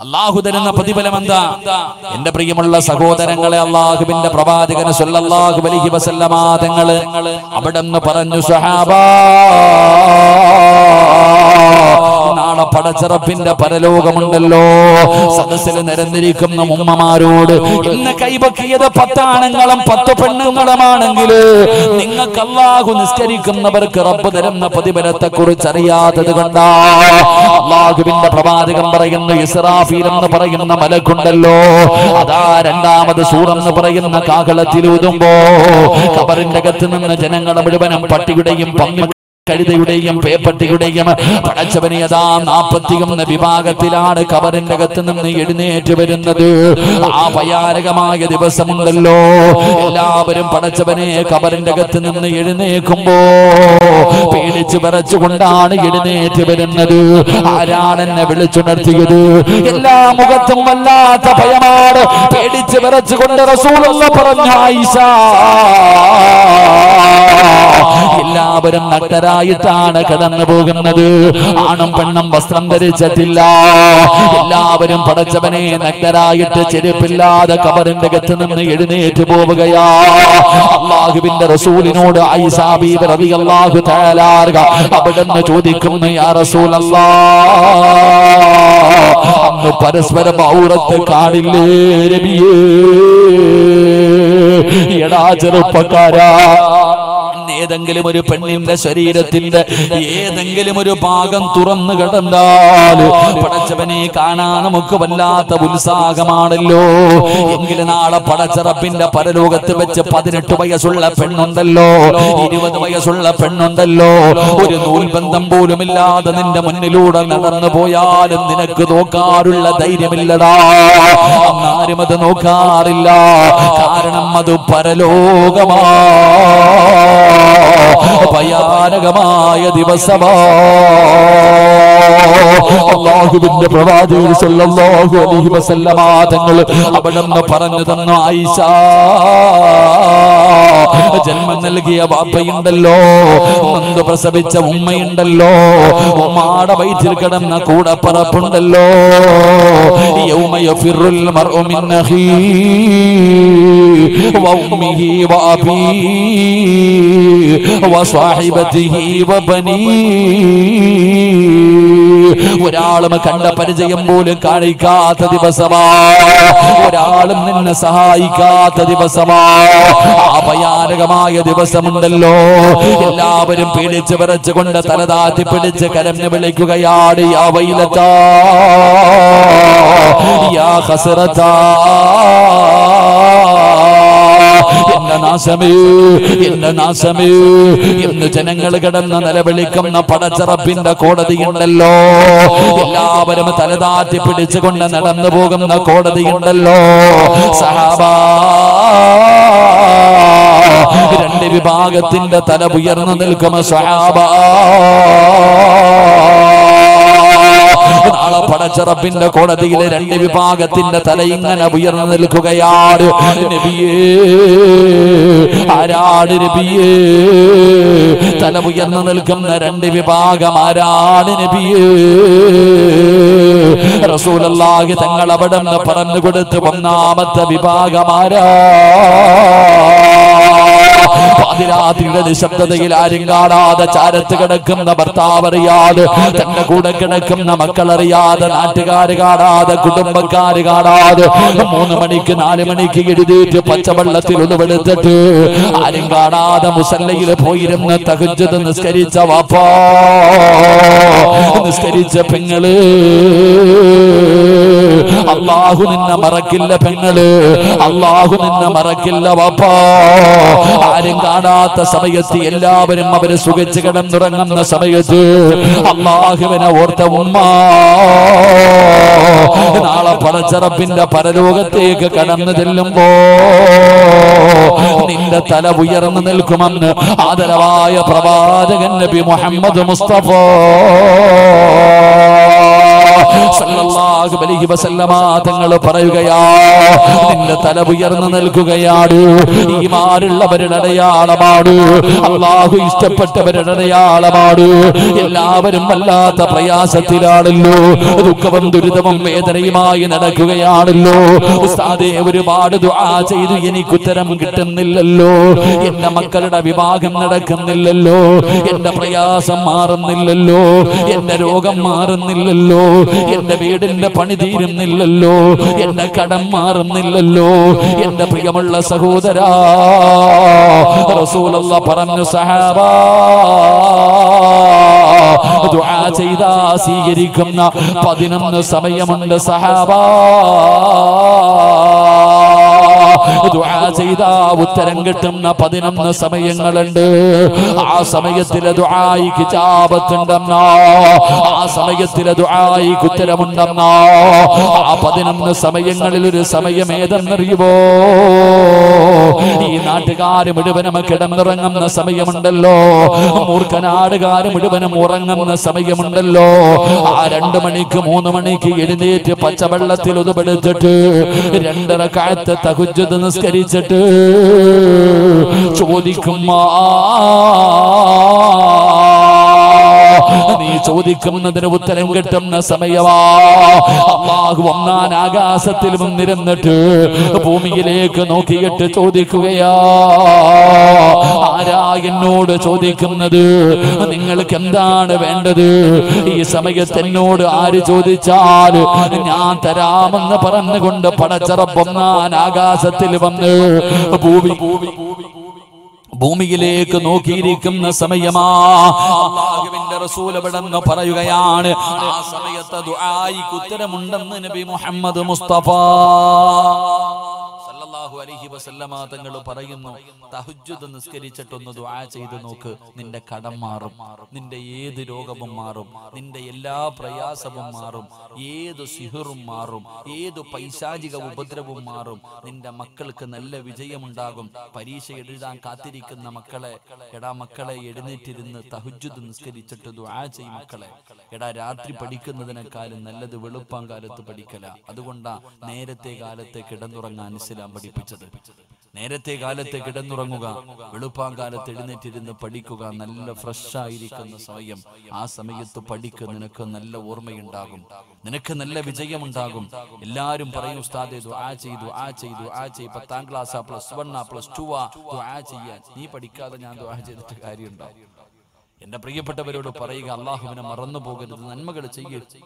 അള്ളാഹു തരുന്ന പ്രതിഫലം എന്താ എന്റെ പ്രിയമുള്ള സഹോദരങ്ങളെ അള്ളാഹുവിന്റെ പ്രവാചകന് സല്ലല്ലാഹു അലൈഹി വസല്ലമ തങ്ങള് അവിടെ നിന്ന് പറഞ്ഞു സഹാബാ നാളെ പടച്ചിറപ്പിന്റെ പരലോകമുണ്ടല്ലോ സദസ്സിൽ നിരന്നിരിക്കുന്ന ഉമ്മമാരോട് ഇന്ന് കൈപക്കിയത് പത്താണുങ്ങളും പത്ത് പെണ്ണുങ്ങളുമാണെങ്കിൽ നിങ്ങൾക്ക് അള്ളാഹു നിസ്കരിക്കുന്നവർക്ക് റബ്ബ് തരുന്ന പ്രതിഫലത്തെ കുറിച്ച് അറിയാത്തത് കൊണ്ടാ അള്ളാഹുവിന്റെ പ്രവാചകം പറയുന്ന ഇസ്രാഫീൽ എന്ന് പറയുന്ന മലക്കുണ്ടല്ലോ അതാ രണ്ടാമത് സൂറെന്ന് പറയുന്ന കാകളത്തിൽ ഊതുമ്പോ കബറിന്റെ അകത്ത് നിന്ന് ജനങ്ങളെ മുഴുവനും പട്ടിയുടെയും പന്നി കഴുതയുടെയും പേപ്പട്ടിയുടെയും പടച്ചവനെ അതാ നാപ്പത്തിയൊന്ന് വിഭാഗത്തിലാണ് കബറിന്റെ അകത്ത് നിന്ന് എഴുന്നേറ്റ് വരുന്നത് ആ ഭയാനകമായ ദിവസമുണ്ടല്ലോ എല്ലാവരും പടച്ചവനെ കബറിന്റെ അകത്ത് നിന്ന് എഴുന്നേക്കുമ്പോ പേടിച്ച് വിറച്ചുകൊണ്ടാണ് എഴുന്നേറ്റ് വരുന്നത് ആരാണ് എന്നെ വിളിച്ചുണർത്തിയത് എല്ലാ മുഖത്തും വല്ലാത്ത ഭയമാണ് പേടിച്ച് വിറച്ചുകൊണ്ട് റസൂലുള്ള പറഞ്ഞ ആയിഷ എല്ലാവരും നഗ്നരായിട്ടാണ് കടന്നു പോകുന്നത് ആണും പെണ്ണും വസ്ത്രം ധരിച്ചിട്ടില്ല എല്ലാവരും പടച്ചവനെ നഗ്നരായിട്ട് ചെരുപ്പില്ലാതെ കബറിന്റെ അകത്ത് നിന്ന് എഴുന്നേറ്റ് പോവുകയാ അള്ളാഹുവിന്റെ റസൂലിനോട് ഐസാബീബ് റബി അള്ളാഹു തയ്യാറാകുക അവിടുന്ന് ചോദിക്കുന്നു യാ റസൂൽ അന്ന് പരസ്പരം ഔറത്ത് കാണില്ലേ രബിയേ എടാ ചെറുപ്പക്കാരാ ഏതെങ്കിലും ഒരു പെണ്ണിന്റെ ശരീരത്തിന്റെ ഏതെങ്കിലും ഒരു ഭാഗം തുറന്നു കിടന്നാൽ പടച്ചവനെ കാണാൻ നമുക്ക് വല്ലാത്ത ഉത്സാഹമാണല്ലോ എങ്കിലും നാളെ പടച്ചറപ്പിന്റെ പരലോകത്ത് വെച്ച് പതിനെട്ട് വയസ്സുള്ള പെണ്ണുണ്ടല്ലോ ഇരുപത് വയസ്സുള്ള പെണ്ണുണ്ടല്ലോ ഒരു നൂൽബന്ധം പോലുമില്ലാതെ നിന്റെ മുന്നിലൂടെ നടന്നു പോയാലും നിനക്ക് നോക്കാറുള്ള ധൈര്യമില്ലടാ അന്നാരും അത് നോക്കാറില്ല കാരണം അത് പരലോകമാ ഭയാനകമായ ദിവസമാ അള്ളാഹുവിന്റെ പ്രവാചകൻ സല്ലല്ലാഹു അലൈഹി വസല്ലമ തങ്ങൾ അവിടുന്ന് പറഞ്ഞു തന്നു ആയിഷ ജന്മം നൽകിയ വാപ്പയുണ്ടല്ലോ നന്ദ് പ്രസവിച്ച ഉമ്മയുണ്ടല്ലോ ഉമ്മാടെ വയറ്റിൽ കിടന്ന കൂടപ്പറപ്പുണ്ടല്ലോ യൗമ യഫിറുൽ മർഉ മിൻ അഖീ وأمه وأبيه وصاحبته وبنيه ഒരാളും കണ്ട പരിചയം പോലും കാണിക്കാത്ത ദിവസമാ ഒരാളും നിന്നെ സഹായിക്കാത്ത ദിവസമാ ആ ഭയാനകമായ ദിവസമുണ്ടല്ലോ എല്ലാവരും പേടിച്ച് വിറച്ചുകൊണ്ട് തലതാത്തി പിടിച്ച് കരഞ്ഞു വിളിക്കുകയാണ് യാ വൈലത്താ യാ ഹസറത്താ എന്റെ നാശമേ എന്റെ നാശമേ എന്ന് ജനങ്ങൾ കിടന്ന് നിലവിളിക്കുന്ന പടച്ചറപ്പിന്റെ കോടതിയുണ്ടല്ലോ എല്ലാവരും തലതാറ്റി പിടിച്ചുകൊണ്ട് നടന്നു പോകുന്ന കോടതിയുണ്ടല്ലോ സഹാബാ രണ്ട് വിഭാഗത്തിന്റെ തല ഉയർന്നു നിൽക്കും സഹാബാ നാളെ പടച്ചറപ്പിന്റെ കോടതിയിലെ രണ്ട് വിഭാഗത്തിന്റെ തല ഇങ്ങനെ ഉയർന്നു നിൽക്കുകയാണ് നബിയേ ആരാണ് നബിയേ തല ഉയർന്നു നിൽക്കുന്ന രണ്ട് വിഭാഗം ആരാണ് നബിയേ റസൂലല്ലാഹി തങ്ങൾ അവിടെ നിന്ന് പറഞ്ഞു കൊടുത്ത് ഒന്നാമത്തെ വിഭാഗം ആരാ പാതിരാത്രിയുടെ നിശബ്ദതയിൽ ആരും കാണാതെ ചാരത്ത് കിടക്കുന്ന ഭർത്താവ് അറിയാതെ തന്റെ കൂടെ കിടക്കുന്ന മക്കൾ അറിയാതെ നാട്ടുകാര് കാണാതെ കുടുംബക്കാര് കാണാതെ മൂന്ന് മണിക്ക് നാല് മണിക്ക് എഴുതിയിട്ട് പച്ചവെള്ളത്തിൽ ഉളവെടുത്തിട്ട് ആരും കാണാതെ മുസല്ലയിൽ പോയിരുന്ന് തകജത് നിസ്കരിച്ച വാപ്പാ നിസ്കരിച്ച പെങ്ങള് അള്ളാഹു നിന്നെ മറക്കില്ല പെങ്ങള് അള്ളാഹു നിന്നെ മറക്കില്ല വാപ്പാ ആരും കാണാത്ത സമയത്ത് എല്ലാവരും അവര് സുഖിച്ച് കിടന്നുറങ്ങുന്ന സമയത്ത് അള്ളാഹുവിനെ ഓർത്ത ഉമ്മ നാളെ പടച്ചറപ്പിന്റെ പരലോകത്തേക്ക് കടന്നു ചെല്ലുമ്പോ നിന്റെ തല ഉയർന്നു നിൽക്കുമെന്ന് ആദരവായ പ്രവാചകൻ നബി മുഹമ്മദ് മുസ്തഫ സല്ലല്ലാഹു അലൈഹി വസല്ലമ തങ്ങൾ പറയുകയാ നിന്റെ തല ഉയർന്നു നിൽക്കുകയാണ് ഈമാനുള്ളവരുടെ അടയാളമാണ് അള്ളാഹു ഇഷ്ടപ്പെട്ടവരുടെ അടയാളമാണ് എല്ലാവരും വല്ലാത്ത പ്രയാസത്തിലാണല്ലോ ദുഃഖവും ദുരിതവും വേദനയുമായി നടക്കുകയാണല്ലോ ഉസ്താദേ ഒരുപാട് ദുആ ചെയ്തു എനിക്ക് ഉത്തരം കിട്ടുന്നില്ലല്ലോ എന്റെ മക്കളുടെ വിവാഹം നടക്കുന്നില്ലല്ലോ എന്റെ പ്രയാസം മാറുന്നില്ലല്ലോ എന്റെ രോഗം മാറുന്നില്ലല്ലോ എന്റെ വീടിന്റെ പണി തീരുന്നില്ലല്ലോ എന്റെ കടം മാറുന്നില്ലല്ലോ എന്റെ പ്രിയമുള്ള സഹോദരാ റസൂലുള്ള പറഞ്ഞു സഹാബാ ദുആ ചെയ്താ സ്വീകരിക്കുന്ന പതിനൊന്ന് സമയമുണ്ട് സഹാബാ ദുആ ചെയ്താ ഉത്തരം കിട്ടുന്ന പതിനൊന്ന് സമയങ്ങളുണ്ട് ആ സമയത്തിലെ ദുആയി കിതാബത്തുണ്ടെന്നോ ആ സമയത്തിലെ ദുആയി ഉത്തരമുണ്ടെന്നോ ആ പതിനൊന്ന് സമയങ്ങളിൽ ഒരു സമയം ഏതെന്നറിയുമോ ഈ നാട്ടുകാര് മുഴുവനും കിടന്നിറങ്ങുന്ന സമയമുണ്ടല്ലോ മൂർഖനാടുകാര് മുഴുവനും ഉറങ്ങുന്ന സമയമുണ്ടല്ലോ ആ രണ്ടു മണിക്ക് മൂന്ന് മണിക്ക് എഴുന്നേറ്റ് പച്ചവെള്ളത്തിൽ ഉതുപെടുത്തിട്ട് രണ്ടര കാലത്ത് തകുജത് നിസ്കരിച്ചിട്ട് ചോദിക്കുമാ നീ ചോദിക്കുന്നതിന് ഉത്തരം കിട്ടുന്ന സമയമാ അള്ളാഹു ഒന്നാൻ ആകാശത്തിൽ വന്നിരുന്നിട്ട് ഭൂമിയിലേക്ക് നോക്കിയിട്ട് ചോദിക്കുകയാ ആരാ എന്നോട് ചോദിക്കുന്നത് നിങ്ങൾക്ക് എന്താണ് വേണ്ടത് ഈ സമയത്ത് എന്നോട് ആര് ചോദിച്ചാൽ ഞാൻ തരാമെന്ന് പറഞ്ഞുകൊണ്ട് പടച്ചറപ്പൊന്നാൻ ആകാശത്തിൽ വന്ന് ഭൂമി ഭൂമി ഭൂമിയിലേക്ക് നോക്കിയിരിക്കുന്ന സമയമാ അള്ളാഹുവിന്റെ റസൂൽ എവിടെന്ന് പറയുകയാണ് ആ സമയത്ത് ദുആയിക്ക് ഉത്തരമുണ്ടെന്ന് നബി മുഹമ്മദ് മുസ്തഫ സല്ലല്ലാഹു അലൈഹി വസല്ലമ തങ്ങൾ പറയുന്നു തഹജ്ജുദ് നിസ്കരിച്ചിട്ടൊന്ന് ദുആ ചെയ്ത് നോക്ക് നിന്റെ കടം മാറും നിന്റെ ഏത് രോഗവും മാറും നിന്റെ എല്ലാ പ്രയാസവും മാറും ഏത് സിഹറും മാറും ഏത് പൈശാചിക ഉപദ്രവവും മാറും നിന്റെ മക്കൾക്ക് നല്ല വിജയമുണ്ടാകും പരീക്ഷ എഴുതാൻ കാത്തിരിക്കുന്ന മക്കളെ എടാ മക്കളെ എഴുന്നേറ്റിരുന്ന് തഹജ്ജുദ് നിസ്കരിച്ചിട്ട് ദുആ ചെയ്യും മക്കളെ എടാ രാത്രി പഠിക്കുന്നതിനേക്കാളും നല്ലത് വെളുപ്പാൻ കാലത്ത് പഠിക്കല അതുകൊണ്ടാ നേരത്തെ കാലത്തെ കിടന്നുറങ്ങാൻ ഇസ്ലാം പഠിപ്പിച്ചത് നേരത്തെ കാലത്തെ കിടന്നുറങ്ങുക വെളുപ്പാൻ കാലത്ത് എഴുന്നേറ്റിരുന്ന് പഠിക്കുക നല്ല ഫ്രഷ് ആയിരിക്കുന്ന സമയം ആ സമയത്ത് പഠിക്കുക നിനക്ക് നല്ല ഓർമ്മയുണ്ടാകും നിനക്ക് നല്ല വിജയമുണ്ടാകും എല്ലാരും പറയും ഉസ്താദെ ദുആ ചെയ്തു ആ ചെയ്തു ആ ചെയ്തു പത്താം ക്ലാസ് ആ പ്ലസ് വൺ ആ പ്ലസ് ടു ആ ദുആ ചെയ്യാൻ നീ പഠിക്കാതെ ഞാൻ ദുആ ചെയ്തിട്ട് കാര്യമുണ്ടോ എന്റെ പ്രിയപ്പെട്ടവരോട് പറയുക അള്ളാഹുവിനെ മറന്നു പോകരുത് നന്മകൾ ചെയ്യരുത്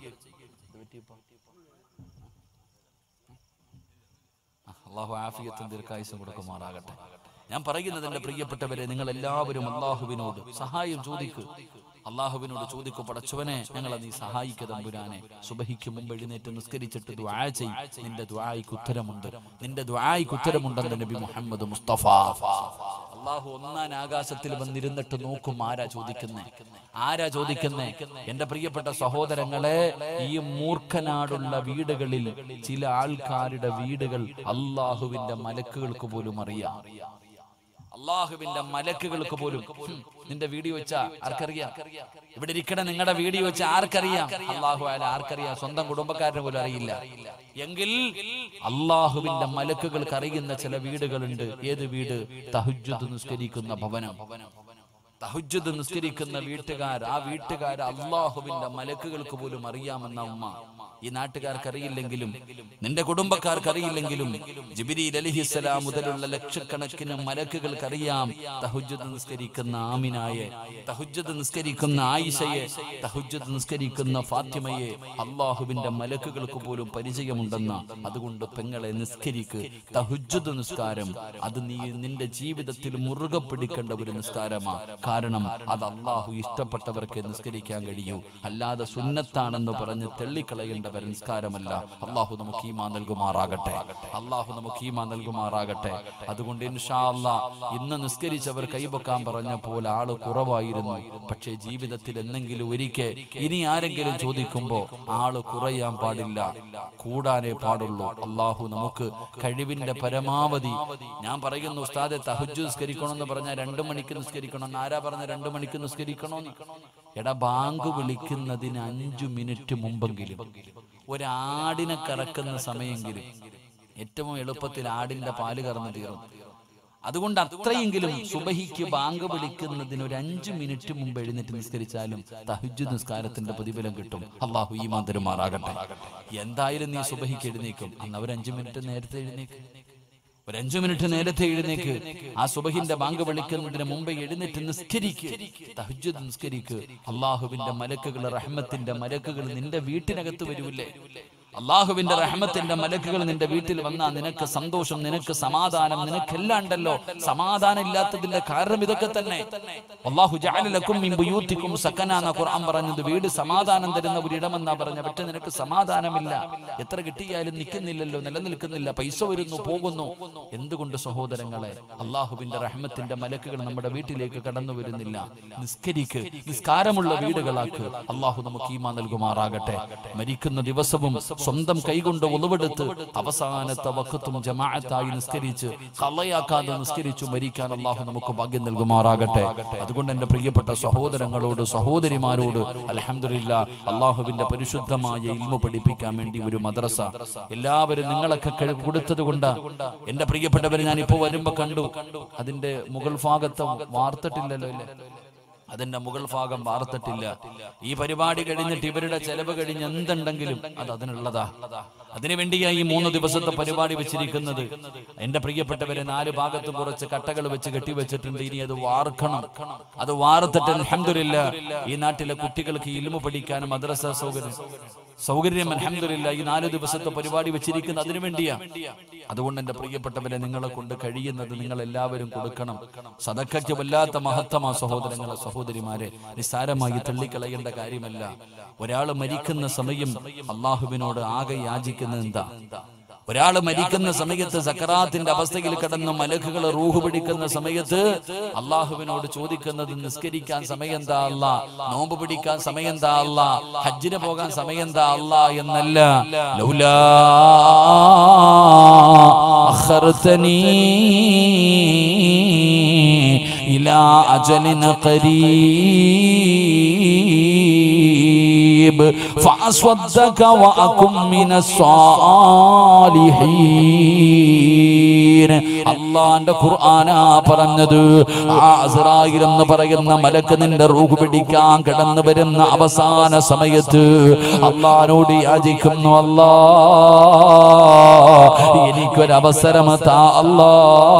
അള്ളാഹു ആഫിയത്തും ദീർഘായുസും കൊടുക്കുമാറാകട്ടെ ഞാൻ പറയുന്നത് എന്റെ പ്രിയപ്പെട്ടവരെ നിങ്ങൾ എല്ലാവരും അള്ളാഹുവിനോട് സഹായം ചോദിക്കൂ അള്ളാഹുവിനോട് ചോദിക്കൂ പടച്ചവനെ ഞങ്ങളെ നീ സഹായിക്ക തമ്പുരാനെ സുബഹിക്ക് മുമ്പ് എഴുന്നേറ്റ് നിസ്കരിച്ചിട്ട് ദ്വാ ചെയ് നിന്റെ ദ്വായിക്ക് ഉത്തരമുണ്ട് നിന്റെ ദ്വായിക്ക് ഉത്തരമുണ്ടെന്ന് നബി മുഹമ്മദ് മുസ്തഫ അള്ളാഹു ഒന്നാൻ ആകാശത്തിൽ വന്നിരുന്നിട്ട് നോക്കും ആരാ ചോദിക്കുന്നേ ആരാ ചോദിക്കുന്നേ എന്റെ പ്രിയപ്പെട്ട സഹോദരങ്ങളെ ഈ മൂർഖനാടുള്ള വീടുകളിൽ ചില ആൾക്കാരുടെ വീടുകൾ അള്ളാഹുവിന്റെ മലക്കുകൾക്ക് പോലും അറിയാം അള്ളാഹുവിന്റെ മലക്കുകൾക്ക് പോലും ഹും, നിന്റെ വീഡിയോ വെച്ചാ ആർക്കറിയാം ഇവിടെ ഇരിക്കണ നിങ്ങളുടെ വീഡിയോ വെച്ച ആർക്കറിയാം അള്ളാഹു ആയാലും ആർക്കറിയാം സ്വന്തം കുടുംബക്കാരന് പോലും അറിയില്ല എങ്കിൽ അള്ളാഹുവിന്റെ മലക്കുകൾക്ക് അറിയുന്ന ചില വീടുകളുണ്ട് ഏത് വീട് തഹജ്ജുദ് നിസ്കരിക്കുന്ന ഭവനം തഹജ്ജുദ് നിസ്കരിക്കുന്ന വീട്ടുകാർ ആ വീട്ടുകാർ അള്ളാഹുവിന്റെ മലക്കുകൾക്ക് പോലും അറിയാമെന്ന ഉമ്മ ഈ നാട്ടുകാർക്ക് അറിയില്ലെങ്കിലും നിന്റെ കുടുംബക്കാർക്ക് അറിയില്ലെങ്കിലും ജിബിരിൽ അലിഹിസ്സലാം മുതലുള്ള ലക്ഷക്കണക്കിന് മലക്കുകൾക്ക് അറിയാം തഹജ്ജുദ് നിസ്കരിക്കുന്ന ആമിനായെ തഹജ്ജുദ് നിസ്കരിക്കുന്ന ആയിഷയെ തഹജ്ജുദ് നിസ്കരിക്കുന്ന ഫാത്തിമയെ അള്ളാഹുവിന്റെ മലക്കുകൾക്ക് പോലും പരിചയമുണ്ടെന്ന അതുകൊണ്ട് പെങ്ങളെ നിസ്കരിക്ക് തഹജ്ജുദ് നിസ്കാരം അത് നീ നിന്റെ ജീവിതത്തിൽ മുറുകെ പിടിക്കേണ്ട ഒരു നിസ്കാരമാ കാരണം അത് അള്ളാഹു ഇഷ്ടപ്പെട്ടവർക്ക് നിസ്കരിക്കാൻ കഴിയൂ അല്ലാതെ സുന്നത്താണെന്ന് പറഞ്ഞ് തെള്ളിക്കളയേണ്ടവർ നിസ്കാരമല്ല അള്ളാഹു നമുക്ക് ഈമാ നൽകുമാറാകട്ടെ അള്ളാഹു നമുക്ക് ഈമാ നൽകുമാറാകട്ടെ അതുകൊണ്ട് ഇൻഷാ അല്ലാ ഇന്ന് നിസ്കരിച്ചവർ കൈവക്കാൻ പറഞ്ഞപ്പോൾ ആള് കുറവായിരുന്നു പക്ഷേ ജീവിതത്തിൽ എന്തെങ്കിലും ഒരിക്കൽ ഇനി ആരെങ്കിലും ചോദിക്കുമ്പോ ആള് കുറയാൻ പാടില്ല കൂടാനേ പാടുള്ളൂ അള്ളാഹു നമുക്ക് കഴിവിന്റെ പരമാവധി ഞാൻ പറയുന്നു ഉസ്താദെ തഹജ്ജു നിസ്കരിക്കണമെന്ന് പറഞ്ഞാൽ രണ്ടു മണിക്ക് നിസ്കരിക്കണം ആരാ പറഞ്ഞ രണ്ടു മണിക്ക് നിസ്കരിക്കണമെന്ന് എടാ ബാങ്ക് വിളിക്കുന്നതിന് അഞ്ചു മിനിറ്റ് മുമ്പെങ്കിലും ഒരാടിനെ കറക്കുന്ന സമയമെങ്കിലും ഏറ്റവും എളുപ്പത്തിൽ ആടിന്റെ പാല് കറന്നു തീർന്നു അതുകൊണ്ട് അത്രയെങ്കിലും സുബഹിക്ക് ബാങ്ക് വിളിക്കുന്നതിന് ഒരു അഞ്ചു മിനിറ്റ് മുമ്പ് എഴുന്നേറ്റ് നിസ്കരിച്ചാലും തഹജ് നിസ്കാരത്തിന്റെ പ്രതിഫലം കിട്ടും അള്ളാഹു ഈ മാന്തരുമാറാകട്ടെ എന്തായാലും നീ സുബഹിക്ക് എഴുന്നേക്കും അന്ന് ഒരു അഞ്ചു മിനിറ്റ് നേരത്തെ എഴുന്നേക്കും ഒരു അഞ്ചു മിനിറ്റ് നേരത്തെ എഴുന്നേക്ക് ആ സുബഹിന്റെ ബാങ്ക് വിളിക്കുന്നതിന് മുമ്പ് എഴുന്നേറ്റ് നിസ്കരിക്ക് തഹജ്ജുദ് നിസ്കരിക്ക് അള്ളാഹുവിന്റെ മലക്കുകൾ റഹ്മത്തിന്റെ മലക്കുകൾ നിന്റെ വീട്ടിനകത്ത് വരൂലേ അള്ളാഹുവിന്റെ റഹ്മത്തിന്റെ മലക്കുകൾ നിന്റെ വീട്ടിൽ വന്നാൽ നിനക്ക് സന്തോഷം നിനക്ക് സമാധാനം നിനക്കെല്ലാം ഉണ്ടല്ലോ സമാധാനം ഇല്ലാത്തതിന്റെ കാരണം ഇതൊക്കെ തന്നെ അള്ളാഹു ജഅലലക്കും മിൻ ബുയൂത്തിക്കും സക്കന എന്ന ഖുർആൻ പറഞ്ഞത് വീട് സമാധാനം തരുന്ന ഒരു ഇടമെന്നാ പറഞ്ഞ പക്ഷെ നിനക്ക് സമാധാനമില്ല എത്ര കിട്ടിയാലും നിൽക്കുന്നില്ലല്ലോ നിലനിൽക്കുന്നില്ല പൈസ വരുന്നു പോകുന്നു എന്തുകൊണ്ട് സഹോദരങ്ങളെ അള്ളാഹുവിന്റെ റഹ്മത്തിന്റെ മലക്കുകൾ നമ്മുടെ വീട്ടിലേക്ക് കടന്നു വരുന്നില്ല നിസ്കരിക്ക് നിസ്കാരമുള്ള വീടുകളാക്ക് അള്ളാഹു നമുക്ക് ഈമാ നൽകുമാറാകട്ടെ മരിക്കുന്ന ദിവസവും സ്വന്തം കൈകൊണ്ട് ഉളവെടുത്ത് അവസാനത്തെ വക്കത്തും ജമാഅത്തായി നിസ്കരിച്ച് കള്ളയാക്കാതെ നിസ്കരിച്ചു മരിക്കാൻ അള്ളാഹു നമുക്ക് ഭാഗ്യം നൽകുമാറാകട്ടെ അതുകൊണ്ട് എന്റെ പ്രിയപ്പെട്ട സഹോദരങ്ങളോട് സഹോദരിമാരോട് അലഹമില്ല അള്ളാഹുവിന്റെ പരിശുദ്ധമായ ഇൽമ പഠിപ്പിക്കാൻ വേണ്ടി ഒരു മദ്രസ എല്ലാവരും നിങ്ങളൊക്കെ കഴി- കൊടുത്തത് കൊണ്ട് എന്റെ പ്രിയപ്പെട്ടവരെ ഞാൻ ഇപ്പോ വരുമ്പോ കണ്ടു അതിന്റെ മുകൾ ഭാഗത്ത് വാർത്തിട്ടില്ലല്ലോ അല്ലേ അതിന്റെ മുകൾ ഭാഗം വാർത്തിട്ടില്ല ഈ പരിപാടി കഴിഞ്ഞിട്ട് ഇവരുടെ ചെലവ് കഴിഞ്ഞ് എന്തുണ്ടെങ്കിലും അത് അതിനുള്ളതാ അതിനുവേണ്ടിയാ ഈ മൂന്ന് ദിവസത്തെ പരിപാടി വെച്ചിരിക്കുന്നത് എന്റെ പ്രിയപ്പെട്ടവരെ നാല് ഭാഗത്തും കുറച്ച് കട്ടകൾ വെച്ച് കെട്ടിവെച്ചിട്ടുണ്ട് ഇനി അത് വാർക്കണം അത് വാർത്തിട്ട് അൽഹംദുലില്ല ഈ നാട്ടിലെ കുട്ടികൾക്ക് ഇൽമു പഠിക്കാനും മദ്രസ സൗകര്യം സൗകര്യം അൽഹംദുലില്ല ഈ നാല് ദിവസത്തെ പരിപാടി വെച്ചിരിക്കുന്നത് അതിനു വേണ്ടിയാ അതുകൊണ്ട് എന്റെ പ്രിയപ്പെട്ടവരെ നിങ്ങളെ കൊണ്ട് കഴിയുന്നത് നിങ്ങൾ എല്ലാവരും കൊടുക്കണം സദക്കയ്ക്ക് വല്ലാത്ത മഹത്തമാ സഹോദരങ്ങളെ സഹോദരിമാരെ നിസ്സാരമായി തള്ളിക്കളയേണ്ട കാര്യമല്ല ഒരാൾ മരിക്കുന്ന സമയം അള്ളാഹുവിനോട് ആകെ യാചിക്കുന്നത് എന്താ ഒരാൾ മരിക്കുന്ന സമയത്ത് സക്കറാത്തിന്റെ അവസ്ഥയിൽ കിടന്ന് മലക്കുകൾ റൂഹ് പിടിക്കുന്ന സമയത്ത് അള്ളാഹുവിനോട് ചോദിക്കുന്നത് നിസ്കരിക്കാൻ സമയം എന്താ അല്ല നോമ്പ് പിടിക്കാൻ സമയം എന്താ അല്ല ഹജ്ജിന് പോകാൻ സമയം എന്താ അല്ല എന്നല്ല ലൗലാ അഖർതനീ ഇലാ അജലിന قريب فأصدق وأكن من الصالحين അള്ളാന്റെ ഖുർആനാ പറഞ്ഞത് ആ അസ്രായിൽ എന്ന് പറയുന്ന മലക്ക് നിന്റെ റൂഹ് പിടിക്കാൻ കിടന്നു വരുന്ന അവസാന സമയത്ത് അള്ളഹാനോട് യാചിക്കുന്നു അല്ലാ എനിക്കൊരവസരം താ അല്ലാ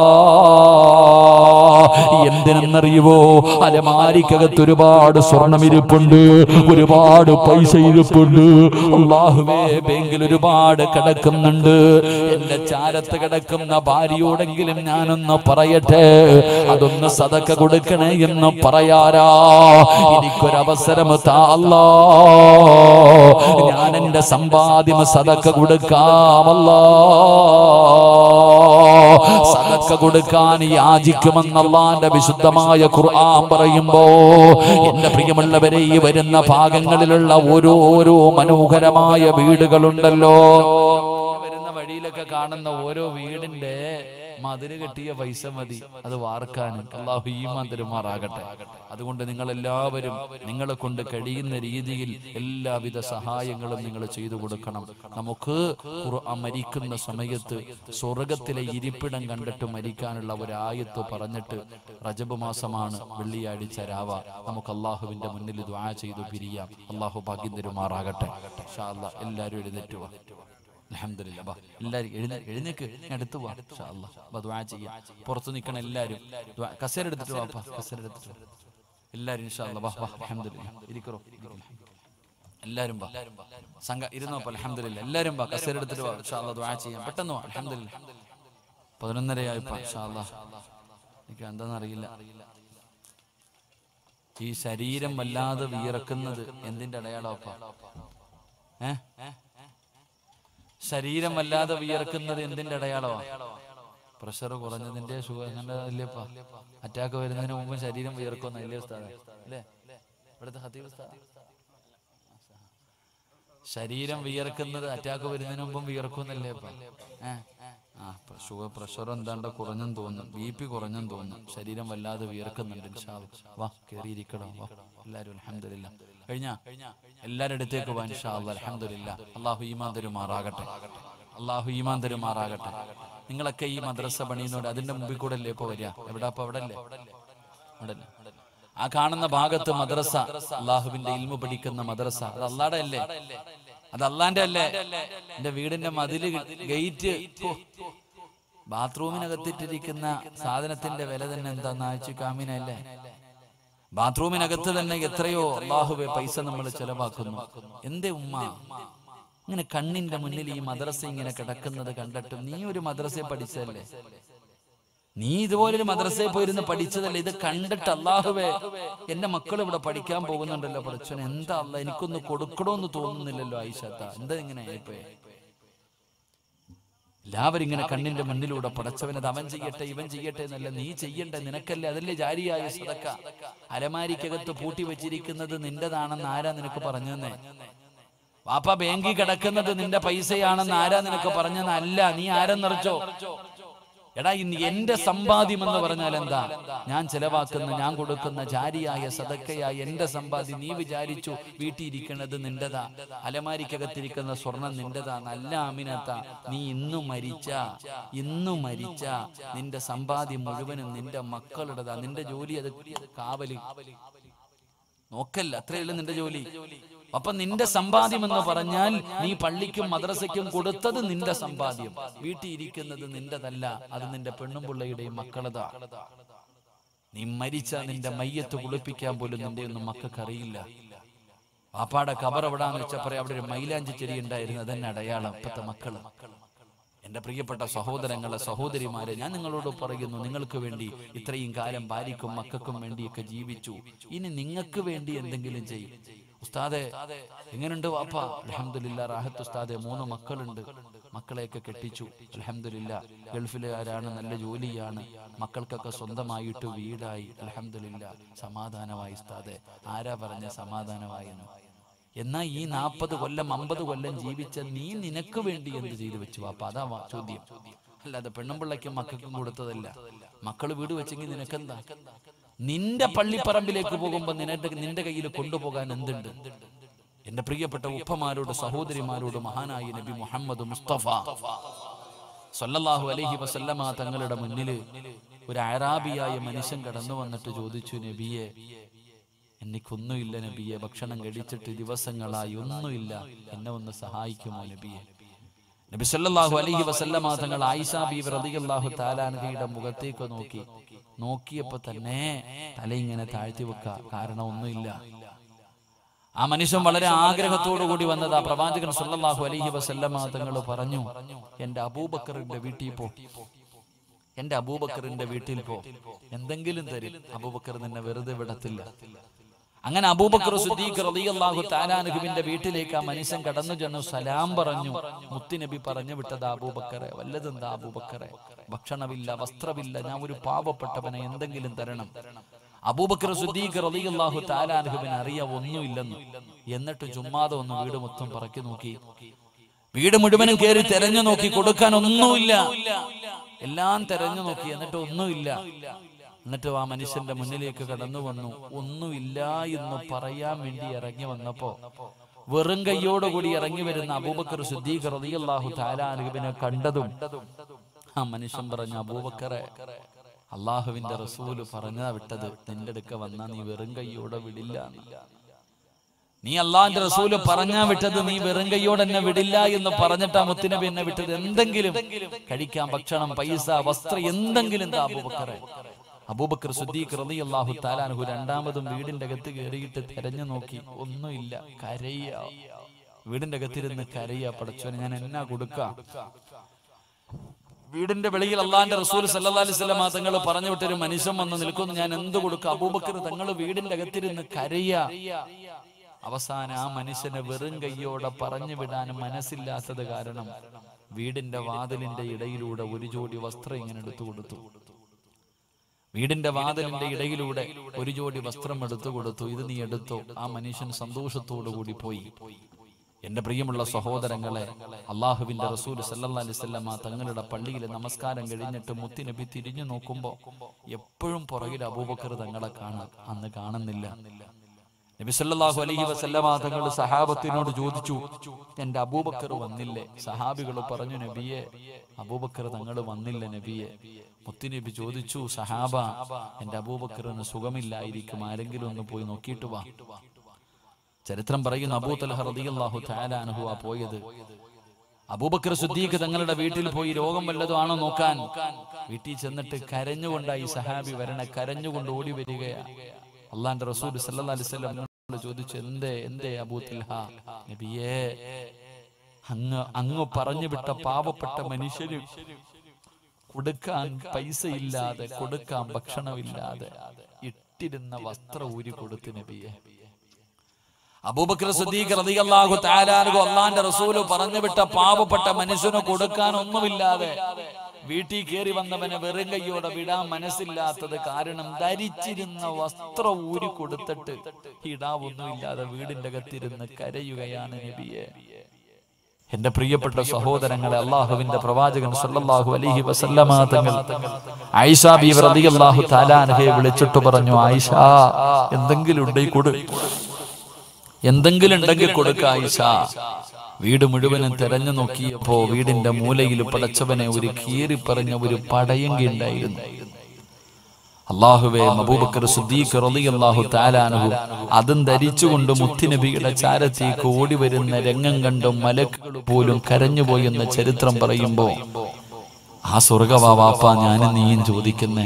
എന്തിനെന്നറിയുവോ അലമാരിക്കകത്ത് ഒരുപാട് സ്വർണം ഇരിപ്പുണ്ട് ഒരുപാട് പൈസ ഇരിപ്പുണ്ട് അള്ളാഹുവേ ബാങ്കിൽ ഒരുപാട് കിടക്കുന്നുണ്ട് എന്റെ ചാരത്ത് കിടക്കുന്ന ഭാര്യയോടെങ്കിലും ഞാനൊന്ന് പറയട്ടെ അതൊന്ന് സതക്ക കൊടുക്കണേ എന്ന് പറയാരാ എനിക്കൊരവസരം താ അല്ലാ ഞാൻ എന്റെ സമ്പാദ്യം സതക്ക കൊടുക്കാമല്ലോ സദക്ക കൊടുക്കാൻ യാചിക്കുമെന്നല്ലാന്റെ വിശുദ്ധമായ ഖുർആൻ പറയുമ്പോ എന്റെ പ്രിയമുള്ളവരെ ഈ വരുന്ന ഭാഗങ്ങളിലുള്ള ഓരോരോ മനോഹരമായ വീടുകളുണ്ടല്ലോ വരുന്ന വഴിയിലൊക്കെ കാണുന്ന ഓരോ വീടിന്റെ മതില് കെട്ടിയ പൈസ മതി അത് വാർക്കാനും അള്ളാഹു ഈ മന്ദിരമാറാകട്ടെ അതുകൊണ്ട് നിങ്ങൾ എല്ലാവരും നിങ്ങളെ കൊണ്ട് കഴിയുന്ന രീതിയിൽ എല്ലാവിധ സഹായങ്ങളും നിങ്ങൾ ചെയ്തു കൊടുക്കണം നമുക്ക് ഖുർആൻ മരിക്കുന്ന സമയത്ത് സ്വർഗത്തിലെ ഇരിപ്പിടം കണ്ടിട്ട് മരിക്കാനുള്ള ഒരു ആയത്ത് പറഞ്ഞിട്ട് റജബ് മാസമാണ് വെള്ളിയാഴ്ച രാവ നമുക്ക് അള്ളാഹുവിന്റെ മുന്നിൽ ദ്വാ ചെയ്തു പിരിയാം അള്ളാഹു ഭാഗ്യം തരുമാറാകട്ടെ ഇൻഷാ അല്ലാ എല്ലാവരും എഴുന്നേറ്റ് വാ അൽഹംദുലില്ലാ ബാ എല്ലാരും എഴുന്നേ എഴുന്നേക്ക് ഞാൻ അടുത്ത് വാ ഇൻഷാ അല്ലാ ബാ ദുആ ചെയ്യാം പുറത്ത് നിൽക്കണ എല്ലാരും ദുആ- കസേര എടുത്തിട്ട് വാപ്പാ കസേര എടുത്തിട്ട് വാ. എല്ലാരും ഇൻഷാ അല്ലാ വാ വാ അൽഹംദുലില്ലാ ഇരിക്കറോ എല്ലാരും വാ സംഘ ഇരുന്നോ അൽഹംദുലില്ലാ എല്ലാരും വാ കസേര എടുത്തിട്ട് വാ ഇൻഷാ അല്ലാ ദുആ ചെയ്യാം പെട്ടെന്ന് വാ അൽഹംദുലില്ലാ പതിനൊന്നരയായി ഇപ്പൊ ഇൻഷാ അല്ലാ എനിക്ക് എന്താണെന്നറിയില്ല ഈ ശരീരം വല്ലാതെ വിയർക്കുന്നത് എന്തിന്റെ അടയാളപ്പാ ഏ ശരീരം വല്ലാതെ വിയർക്കുന്നത് എന്തിന്റെ അടയാളമാ പ്രഷർ കുറഞ്ഞതിന്റെ ഷുഗർ അങ്ങനെ അല്ലേപ്പാ അറ്റാക്ക് വരുന്നതിന് മുമ്പ് ശരീരം വിയർക്കുന്ന അല്ലേ ഉസ്താദെ അല്ലേ ഇവിടുത്തെ ഹത്തീബ് ഉസ്താദ് ശരീരം വിയർക്കുന്നത് അറ്റാക്ക് വരുന്നതിന് മുമ്പും വിയർക്കുന്നല്ലേ ഇപ്പൊ ഏ? ആ ഇപ്പൊ ഷുഗർ പ്രഷർ എന്താണ്ട് കുറഞ്ഞെന്ന് തോന്നുന്നു ബി പി കുറഞ്ഞെന്ന് തോന്നുന്നു ശരീരം വല്ലാതെ വിയർക്കുന്നുണ്ട് ഇൻഷാ അല്ലാ. വാ കേറിയിരിക്കണം വാ എല്ലാവരും അലഹമില്ല കഴിഞ്ഞ എല്ലാവരുടെ അടുത്തേക്ക് വാ ഇൻഷാ അല്ലാ അലഹമില്ല അള്ളാഹു ഈമാൻ തരുമാറാകട്ടെ അള്ളാഹു ഈമാൻ തരുമാറാകട്ടെ നിങ്ങളൊക്കെ ഈ മദ്രസ പണിയുന്നോട് അതിന്റെ മുമ്പിൽ കൂടെ അല്ലേ ഇപ്പൊ വരിക എവിടെ അപ്പൊ അവിടെ അല്ലേ അവിടെ അല്ലേ? ആ കാണുന്ന ഭാഗത്ത് മദ്രസ അള്ളാഹുവിന്റെ ഇൽമു പഠിക്കുന്ന മദ്രസ അത് അള്ളാടെ അല്ലേ അത് അള്ളാന്റെ അല്ലേ എന്റെ വീടിന്റെ മതില് ഗേറ്റ് ബാത്റൂമിനകത്തിട്ടിരിക്കുന്ന സാധനത്തിന്റെ വില തന്നെ എന്താന്ന് ആഴ്ച കാമിനല്ലേ ബാത്റൂമിനകത്ത് തന്നെ എത്രയോ അള്ളാഹുവെ പൈസ നമ്മൾ ചെലവാക്കുന്നു എന്തേ ഉമ്മ ഇങ്ങനെ കണ്ണിന്റെ മുന്നിൽ ഈ മദ്രസ ഇങ്ങനെ കിടക്കുന്നത് കണ്ടിട്ടും നീ ഒരു മദ്രസയെ പഠിച്ചല്ലേ നീ ഇതുപോലൊരു മദ്രസയിൽ പോയിരുന്ന് പഠിച്ചതല്ലേ ഇത് കണ്ടിട്ട് അള്ളാഹുവേ എന്റെ മക്കൾ ഇവിടെ പഠിക്കാൻ പോകുന്നുണ്ടല്ലോ പഠിച്ചോൻ എന്താ അല്ല എനിക്കൊന്ന് കൊടുക്കണമെന്ന് തോന്നുന്നില്ലല്ലോ ആയിഷത്ത എന്താ ഇങ്ങനെ ആയിപ്പോയെ എല്ലാവരും ഇങ്ങനെ കണ്ണിന്റെ മുന്നിലൂടെ പടച്ചവനത് അവൻ ചെയ്യട്ടെ ഇവൻ ചെയ്യട്ടെ എന്നല്ല നീ ചെയ്യണ്ടേ നിനക്കല്ലേ അതല്ലേ ജാരിയായ സദക്ക അലമാരിക്കകത്ത് പൂട്ടി വെച്ചിരിക്കുന്നത് നിന്റേതാണെന്ന് ആരാ നിനക്ക് പറഞ്ഞു തന്നെ വാപ്പ ബാങ്കിൽ കിടക്കുന്നത് നിന്റെ പൈസയാണെന്ന് ആരാ നിനക്ക് പറഞ്ഞെന്ന് അല്ല നീ ആരെന്നറിച്ചോ എടാ ഇന്ന് എന്റെ സമ്പാദ്യം എന്ന് പറഞ്ഞാൽ എന്താ ഞാൻ ചെലവാക്കുന്ന ഞാൻ കൊടുക്കുന്ന ജാരിയായ സദക്കയായ എന്റെ സമ്പാദ്യം നീ വിചാരിച്ചു വീട്ടിയിരിക്കുന്നത് നിന്റെതാ അലമാരിക്കകത്തിരിക്കുന്ന സ്വർണം നിന്റെതാ നല്ല അമിനത്ത നീ ഇന്നു മരിച്ച ഇന്നു മരിച്ച നിന്റെ സമ്പാദ്യം മുഴുവനും നിന്റെ മക്കളുടെതാ നിന്റെ ജോലി അത് കാവല് നോക്കല്ല അത്രയല്ല നിന്റെ ജോലി അപ്പൊ നിന്റെ സമ്പാദ്യം എന്ന് പറഞ്ഞാൽ നീ പള്ളിക്കും മദ്രസയ്ക്കും കൊടുത്തത് നിന്റെ സമ്പാദ്യം വീട്ടിൽ ഇരിക്കുന്നത് നിന്റെതല്ല അത് നിന്റെ പെണ്ണും പിള്ളയുടെയും മക്കളതാ നീ മരിച്ച നിന്റെ മയ്യത്ത് കുളിപ്പിക്കാൻ പോലും നിന്റെ ഒന്നും മക്കൾക്ക് അറിയില്ല പാപ്പാടെ കബർ എവിടാന്ന് വെച്ചപ്പോ അവിടെ ഒരു മൈലാഞ്ചി ചെടി ഉണ്ടായിരുന്നു അതന്നെ അടയാളം ഇപ്പത്തെ മക്കള് എന്റെ പ്രിയപ്പെട്ട സഹോദരങ്ങളെ സഹോദരിമാരെ ഞാൻ നിങ്ങളോട് പറയുന്നു നിങ്ങൾക്ക് വേണ്ടി ഇത്രയും കാലം ഭാര്യക്കും മക്കൾക്കും വേണ്ടിയൊക്കെ ജീവിച്ചു ഇനി നിങ്ങൾക്ക് വേണ്ടി എന്തെങ്കിലും ചെയ്യും ഉസ്താദെ എങ്ങനെയുണ്ട് വാപ്പ അലഹമില്ല റാഹത്ത് ഉസ്താദെ മൂന്ന് മക്കളുണ്ട് മക്കളെയൊക്കെ കെട്ടിച്ചു അലഹമില്ല ഗൾഫിലുകാരാണ് നല്ല ജോലിയാണ് മക്കൾക്കൊക്കെ സ്വന്തമായിട്ട് വീടായി അലഹമില്ല സമാധാനമായി ഉസ്താദെ ആരാ പറഞ്ഞ സമാധാനമായി എന്ന് എന്നാ ഈ നാൽപ്പത് കൊല്ലം അമ്പത് കൊല്ലം ജീവിച്ച നീ നിനക്ക് വേണ്ടി എന്ത് ചെയ്തു വെച്ചു അപ്പൊ അതാ വാ ചോദ്യം അല്ലാതെ പെണ്ണുമ്പിള്ളയ്ക്കും മക്കൾക്കും കൊടുത്തതല്ല മക്കള് വീട് വെച്ചെങ്കിൽ നിനക്കെന്താ നിന്റെ പള്ളിപ്പറമ്പിലേക്ക് പോകുമ്പോ നിന്റെ നിന്റെ കയ്യിൽ കൊണ്ടുപോകാൻ എന്തുണ്ട് എന്റെ പ്രിയപ്പെട്ട ഉപ്പമാരോട് സഹോദരിമാരോട് മഹാനായ നബി മുഹമ്മദ് മുസ്തഫ സല്ലല്ലാഹു അലൈഹി വസല്ലമ തങ്ങളുടെ മുന്നിൽ ഒരു അറാബിയായ മനുഷ്യൻ കടന്നു വന്നിട്ട് ചോദിച്ചു നബിയെ എനിക്കൊന്നുമില്ല നബിയെ ഭക്ഷണം കഴിച്ചിട്ട് ദിവസങ്ങളായി ഒന്നുമില്ല എന്നെ ഒന്ന് സഹായിക്കുമോ നബിയെ നബി സല്ലല്ലാഹു അലൈഹി വസല്ലമ തങ്ങൾ ആയിഷ ബീവി റളിയല്ലാഹു താലാൻഹയുടെ മുഖത്തേക്ക് നോക്കി നോക്കിയപ്പോ തന്നെ തല ഇങ്ങനെ താഴ്ത്തി വെക്ക കാരണം ഒന്നുമില്ല ആ മനുഷ്യൻ വളരെ ആഗ്രഹത്തോടു കൂടി വന്നത് ആ പ്രവാചകൻ സല്ലല്ലാഹു അലൈഹി വസല്ലമ തങ്ങൾ പറഞ്ഞു എന്റെ അബൂബക്കറിന്റെ വീട്ടിൽ പോ എന്റെ അബൂബക്കറിന്റെ വീട്ടിൽ പോ എന്തെങ്കിലും തരും അബൂബക്കർ നിന്നെ വെറുതെ വിടത്തില്ല അങ്ങനെ അബൂബക്കർ സുദ്ദീഖ് റളിയല്ലാഹു താലാനുഹുവിന്റെ വീട്ടിലേക്ക് ആ മനുഷ്യൻ കടന്നു ചെന്നു സലാം പറഞ്ഞു മുത്തുനബി പറഞ്ഞു വിട്ടത് അബൂബക്കറെ വല്ലതെന്താ അബൂബക്കറെ ഭക്ഷണമില്ല വസ്ത്രമില്ല ഞാൻ ഒരു പാവപ്പെട്ടവനെ എന്തെങ്കിലും തരണം അബൂബക്കർ സുദ്ദീഖ് റളിയല്ലാഹു താലാനുഹുവിന് അറിയാം ഒന്നുമില്ലെന്ന് എന്നിട്ട് ചുമ്മാതെ ഒന്ന് വീട് മൊത്തം പറക്കി നോക്കി വീട് മുഴുവനും കയറി തെരഞ്ഞു നോക്കി കൊടുക്കാൻ ഒന്നുമില്ല എല്ലാം തെരഞ്ഞു നോക്കി എന്നിട്ട് ഒന്നുമില്ല എന്നിട്ട് ആ മനുഷ്യന്റെ മുന്നിലേക്ക് കടന്നു വന്നു ഒന്നുമില്ല എന്ന് പറയാൻ വേണ്ടി ഇറങ്ങി വന്നപ്പോ വെറും കൈയോടുകൂടി ഇറങ്ങി വരുന്ന അബൂബക്കർ സുദ്ദീഖ് റളിയല്ലാഹു താലാനുഹുവിനെ കണ്ടതും ആ മനുഷ്യൻ പറഞ്ഞു അബൂബക്കറെ അള്ളാഹുവിന്റെ റസൂല് പറഞ്ഞതാ വിട്ടത് നിന്റെ അടുക്ക വന്നാ നീ വെറും കൈയോടെ വിടില്ല എന്ന്. നീ അള്ളാഹിന്റെ റസൂല് പറഞ്ഞാ വിട്ടത് നീ വെറും കൈയോടെ എന്നെ വിടില്ല എന്ന് പറഞ്ഞിട്ടാ മുത്തിനബി എന്നെ വിട്ടത് എന്തെങ്കിലും കഴിക്കാൻ ഭക്ഷണം പൈസ വസ്ത്രം എന്തെങ്കിലും താ അബൂബക്കറെ അബൂബക്കർ സുദ്ദീഖ് റളിയല്ലാഹു താലാൻഹു രണ്ടാമതും വീടിന്റെ അകത്ത് കയറിയിട്ട് തെരഞ്ഞു നോക്കി ഒന്നുമില്ല കരയ വീടിന്റെ അകത്തിരുന്ന് കരയ പടച്ചോനെ ഞാൻ എന്നാ കൊടുക്കാം വീടിന്റെ വെളിയിൽ അള്ളാന്റെ റസൂൽ സല്ലല്ലാഹു അലൈഹി വസല്ലം തങ്ങൾ പറഞ്ഞു വിട്ടൊരു മനുഷ്യൻ വന്ന് നിൽക്കുന്നു ഞാൻ എന്ത് കൊടുക്കാം അബൂബക്കർ തങ്ങൾ വീടിന്റെ അകത്തിരുന്ന് കരയ അവസാനം ആ മനുഷ്യനെ വെറും കൈയോടെ പറഞ്ഞു വിടാൻ മനസ്സില്ലാത്തത് കാരണം വീടിന്റെ വാതിലിന്റെ ഇടയിലൂടെ ഒരു ജോഡി വസ്ത്രം ഇങ്ങനെ എടുത്തു കൊടുത്തു വീടിന്റെ വാതിലിന്റെ ഇടയിലൂടെ ഒരു ജോഡി വസ്ത്രം എടുത്തു കൊടുത്തു ഇത് നീ എടുത്തോ ആ മനുഷ്യൻ സന്തോഷത്തോടു കൂടി പോയി എന്റെ പ്രിയമുള്ള സഹോദരങ്ങളെ അള്ളാഹുവിന്റെ റസൂൽ സല്ലല്ലാഹു അലൈഹി വസല്ലമ തങ്ങളുടെ പള്ളിയിൽ നമസ്കാരം കഴിഞ്ഞിട്ട് മുത്തിനബി തിരിഞ്ഞു നോക്കുമ്പോൾ എപ്പോഴും പുറകിൽ അബൂബക്കർ തങ്ങളെ കാണാം അന്ന് കാണുന്നില്ല നബി സല്ലല്ലാഹു അലൈഹി വസല്ലമ തങ്ങൾ സഹാബത്തിനോട് ചോദിച്ചു എന്റെ അബൂബക്കർ വന്നില്ലേ സഹാബികൾ പറഞ്ഞു നബിയെ അബൂബക്കർ തങ്ങൾ വന്നില്ല നബിയെ മുത്തുനബി ചോദിച്ചു സഹാബ എന്റെ അബൂബക്കറിന് സുഖമില്ലായിരിക്കും ആരെങ്കിലും ഒന്ന് പോയി നോക്കിയിട്ട് വാ ചരിത്രം പറയുന്ന അബൂ തലഹ റളിയല്ലാഹു തആല അൻഹു ആ പോയത് അബൂബക്കർ സുദ്ദീഖ് തങ്ങളുടെ വീട്ടിൽ പോയി രോഗം വല്ലതും ആണോ നോക്കാൻ വീട്ടിൽ ചെന്നിട്ട് കരഞ്ഞുകൊണ്ടായി സഹാബി വരണ കരഞ്ഞുകൊണ്ട് ഓടി വരികയാ അള്ളാന്റെ റസൂൽ സല്ലല്ലാഹു അലൈഹി വസല്ലം എന്നോട് ചോദിച്ചു എന്തേ എന്തേ അബൂ തൽഹ നബിയേ അങ്ങ് അങ്ങ് പറഞ്ഞു വിട്ട പാവപ്പെട്ട മനുഷ്യന് കൊടുക്കാൻ പൈസ ഇല്ലാതെ കൊടുക്കാൻ ഭക്ഷണമില്ലാതെ ഇട്ടിരുന്ന വസ്ത്രം ഊരി കൊടുത്തു നബിയെ അബൂബക്കർ സിദ്ദീഖ് റളിയല്ലാഹു തആല അൻഹു അള്ളാന്റെ റസൂല് പറഞ്ഞു വിട്ട പാവപ്പെട്ട മനുഷ്യന് കൊടുക്കാൻ ഒന്നുമില്ലാതെ വീട്ടിൽ കയറി വന്നവനെ വെറും കൈയോടെ വിടാൻ മനസ്സില്ലാത്തത് കാരണം ധരിച്ചിരുന്ന വസ്ത്രം ഊരി കൊടുത്തിട്ട് ഇടാവൊന്നുമില്ലാതെ വീടിന്റെ അകത്തിരുന്ന് കരയുകയാണ് നബിയെ എന്റെ പ്രിയപ്പെട്ട സഹോദരങ്ങളെ അള്ളാഹുവിന്റെ പ്രവാചകൻ സല്ലല്ലാഹു അലൈഹി വസല്ലമ തങ്ങൾ ആയിഷ ബീവി റളിയല്ലാഹു തആല അൻഹയെ വിളിച്ചിട്ട് പറഞ്ഞു ആയിഷ എന്തെങ്കിലും ഉണ്ടെങ്കിൽ കൊടു എന്തെങ്കിലും ഉണ്ടെങ്കിൽ കൊടുക്ക ആയിഷ വീട് മുഴുവനും തെരഞ്ഞു നോക്കിയപ്പോ വീടിന്റെ മൂലയിൽ പടച്ചവനെ ഒരു കീറി പറഞ്ഞ ഒരു പടയങ്കി ഉണ്ടായിരുന്നു അള്ളാഹുവെ മബൂബക്കർ സുദ്ദീഖ് റളിയല്ലാഹു തആലാനഹു അതും ധരിച്ചുകൊണ്ട് മുത്തുനബിയുടെ ചാരത്തേക്ക് ഓടി വരുന്ന രംഗം കണ്ടും മലക്കുകൾ പോലും കരഞ്ഞുപോയെന്ന ചരിത്രം പറയുമ്പോ ആ സ്വർഗവാ വാപ്പ ഞാനും നീയും ചോദിക്കുന്നേ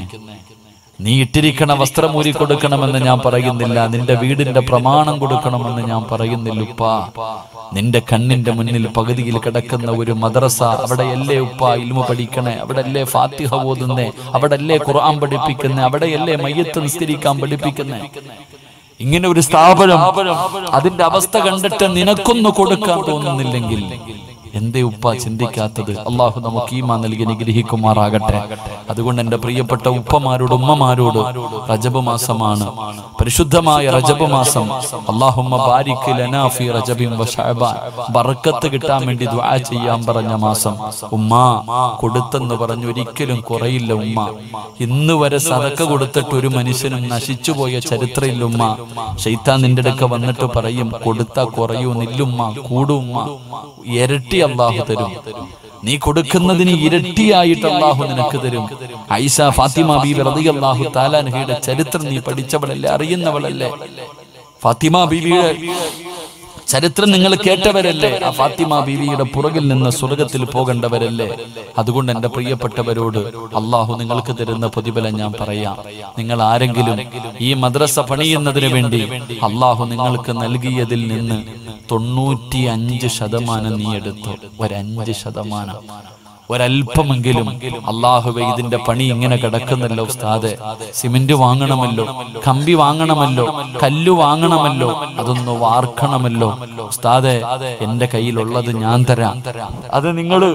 നീ ഇട്ടിരിക്കണ വസ്ത്രം ഊരി കൊടുക്കണമെന്ന് ഞാൻ പറയുന്നില്ല നിന്റെ വീടിന്റെ പ്രമാണം കൊടുക്കണമെന്ന് ഞാൻ പറയുന്നില്ല ഉപ്പ നിന്റെ കണ്ണിന്റെ മുന്നിൽ പകുതിയിൽ കിടക്കുന്ന ഒരു മദ്രസ അവിടെയല്ലേ ഉപ്പ ഇൽമ പഠിക്കണേ അവിടെയല്ലേ ഫാത്തിഹ ഓതുന്നേ അവിടെയല്ലേ ഖുർആൻ പഠിപ്പിക്കുന്നേ അവിടെയല്ലേ മയ്യത്ത് നിസ്കരിക്കാൻ പഠിപ്പിക്കുന്നേ ഇങ്ങനെ ഒരു സ്ഥാപനം അതിന്റെ അവസ്ഥ കണ്ടിട്ട് നിനക്കൊന്നു കൊടുക്കാൻ തോന്നുന്നില്ലെങ്കിൽ എന്തേ ഉപ്പ ചിന്തിക്കാത്തത് അള്ളാഹു നമുക്ക് ഈമാ നൽകി നിഗ്രഹിക്കുമാറാകട്ടെ അതുകൊണ്ട് എന്റെ പ്രിയപ്പെട്ട ഉപ്പമാരോട് ഉമ്മമാരോട് റജബ് മാസമാണ് പരിശുദ്ധമായ റജബ് മാസം അള്ളാഹുമ്മ ബാരിക് ലനാ ഫീ റജബിൻ വ ശഅബാൻ ബർക്കത്ത് കിട്ടാൻ വേണ്ടി ദുആ ചെയ്യാൻ പറഞ്ഞ മാസം ഉമ്മ കൊടുത്തെന്ന് പറഞ്ഞു ഒരിക്കലും കുറയില്ല ഉമ്മ ഇന്ന് വരെ സദക്ക കൊടുത്തിട്ട് ഒരു മനുഷ്യനും നശിച്ചുപോയ ചരിത്രമില്ല ഉമ്മ ഷെയ്ത്താൻ നിന്റെ അടുക്ക വന്നിട്ട് പറയും കൊടുത്താ കുറയൂ നില്ലുമ്മ കൂടുമ്മ ഇരട്ടി അള്ളാഹു തരും നീ കൊടുക്കുന്നതിന് ഇരട്ടിയായിട്ട് അള്ളാഹു നിനക്ക് തരും ഐഷ ഫാത്തിമ ബീബി റളിയല്ലാഹു താലാൻഹയുടെ ചരിത്രം നീ പഠിച്ചവളല്ലേ അറിയുന്നവളല്ലേ ഫാത്തിമ ബീവിയുടെ ചരിത്രം നിങ്ങൾ കേട്ടവരല്ലേ ആ ഫാത്തിമ ബീവിയുടെ പുറകിൽ നിന്ന് സ്വർഗത്തിൽ പോകേണ്ടവരല്ലേ അതുകൊണ്ട് എന്റെ പ്രിയപ്പെട്ടവരോട് അള്ളാഹു നിങ്ങൾക്ക് തരുന്ന പ്രതിഫലം ഞാൻ പറയാം നിങ്ങൾ ആരെങ്കിലും ഈ മദ്രസ പണിയുന്നതിന് വേണ്ടി അള്ളാഹു നിങ്ങൾക്ക് നൽകിയതിൽ നിന്ന് തൊണ്ണൂറ്റി അഞ്ച് ശതമാനം നീ എടുത്തു ഒരഞ്ച് ശതമാനം ഒരല്പമെങ്കിലും അള്ളാഹുവെ ഇതിന്റെ പണി ഇങ്ങനെ കിടക്കുന്നല്ലോ ഉസ്താദെ സിമന്റ് വാങ്ങണമല്ലോ കമ്പി വാങ്ങണമല്ലോ കല്ല് വാങ്ങണമല്ലോ അതൊന്ന് വാർക്കണമല്ലോ ഉസ്താദെ എന്റെ കയ്യിലുള്ളത് ഞാൻ തരാം അത് നിങ്ങള്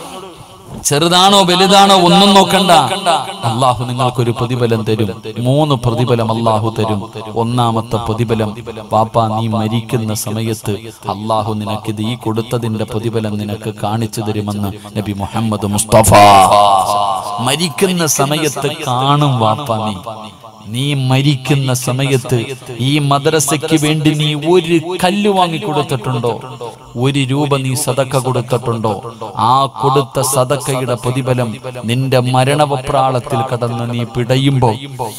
ചെറുതാണോ വലുതാണോ ഒന്നും നോക്കണ്ട അള്ളാഹു നിങ്ങൾക്കൊരു പ്രതിഫലം തരും മൂന്ന് പ്രതിഫലം അള്ളാഹു തരും ഒന്നാമത്തെ പ്രതിഫലം പാപ്പ നീ മരിക്കുന്ന സമയത്ത് അള്ളാഹു നിനക്കിത് ഈ കൊടുത്തതിന്റെ പ്രതിഫലം നിനക്ക് കാണിച്ചു തരുമെന്ന് നബി മുഹമ്മദ് മുസ്തഫ മരിക്കുന്ന സമയത്ത് കാണും വാപ്പ നീ നീ മരിക്കുന്ന സമയത്ത് ഈ മദ്രസയ്ക്ക് വേണ്ടി നീ ഒരു കല്ല് വാങ്ങി കൊടുത്തിട്ടുണ്ടോ ഒരു രൂപ നീ സതക്ക കൊടുത്തിട്ടുണ്ടോ ആ കൊടുത്ത സതക്കയുടെ പ്രതിഫലം നിന്റെ മരണവപ്രാളത്തിൽ കടന്ന് നീ പിടയുമ്പോ